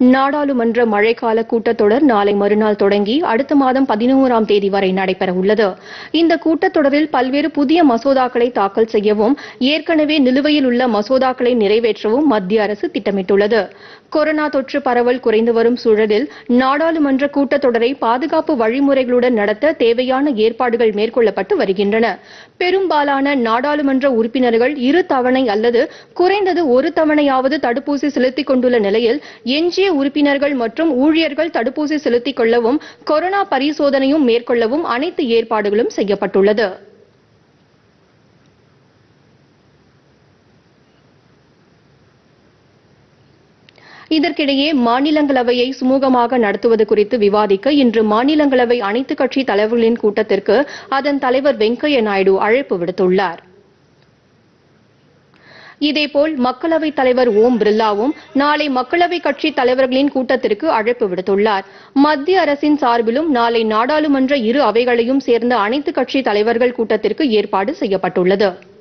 நாடாளுமன்ற மழைக்கால கூட்டத்தொடர் நாளை மறுநாள் தொடங்கி அடுத்த மாதம் பதினோராம் தேதி வரை நடைபெற உள்ளது இந்த கூட்டத்தொடரில் பல்வேறு புதிய மசோதாக்களை தாக்கல் செய்யவும் ஏற்கனவே நிலுவையில் உள்ள மசோதாக்களை நிறைவேற்றவும் மத்திய அரசு திட்டமிட்டுள்ளது கொரோனா தொற்று பரவல் குறைந்து வரும் சூழலில் நாடாளுமன்ற கூட்டத்தொடரை பாதுகாப்பு வழிமுறைகளுடன் நடத்த தேவையான ஏற்பாடுகள் மேற்கொள்ளப்பட்டு வருகின்றன பெரும்பாலான நாடாளுமன்ற உறுப்பினர்கள் இரு தவணை அல்லது குறைந்தது ஒரு தவணையாவது தடுப்பூசி செலுத்திக் கொண்டுள்ள நிலையில் எஞ்சிய உறுப்பினர்கள் மற்றும் ஊழியர்கள் தடுப்பூசி செலுத்திக் கொள்ளவும் கொரோனா பரிசோதனையும் மேற்கொள்ளவும் அனைத்து ஏற்பாடுகளும் செய்யப்பட்டுள்ளது இதற்கிடையே மாநிலங்களவையை சுமூகமாக நடத்துவது குறித்து விவாதிக்க இன்று மாநிலங்களவை அனைத்துக் கட்சி தலைவர்களின் கூட்டத்திற்கு அதன் தலைவர் வெங்கையா நாயுடு அழைப்பு விடுத்துள்ளார் இதேபோல் மக்களவைத் தலைவர் ஓம் பிர்லாவும் நாளை மக்களவைக் கட்சி தலைவர்களின் கூட்டத்திற்கு அழைப்பு விடுத்துள்ளார் மத்திய அரசின் சார்பிலும் நாளை நாடாளுமன்ற இரு அவைகளையும் சேர்ந்த அனைத்துக் கட்சி தலைவர்கள் கூட்டத்திற்கு ஏற்பாடு செய்யப்பட்டுள்ளது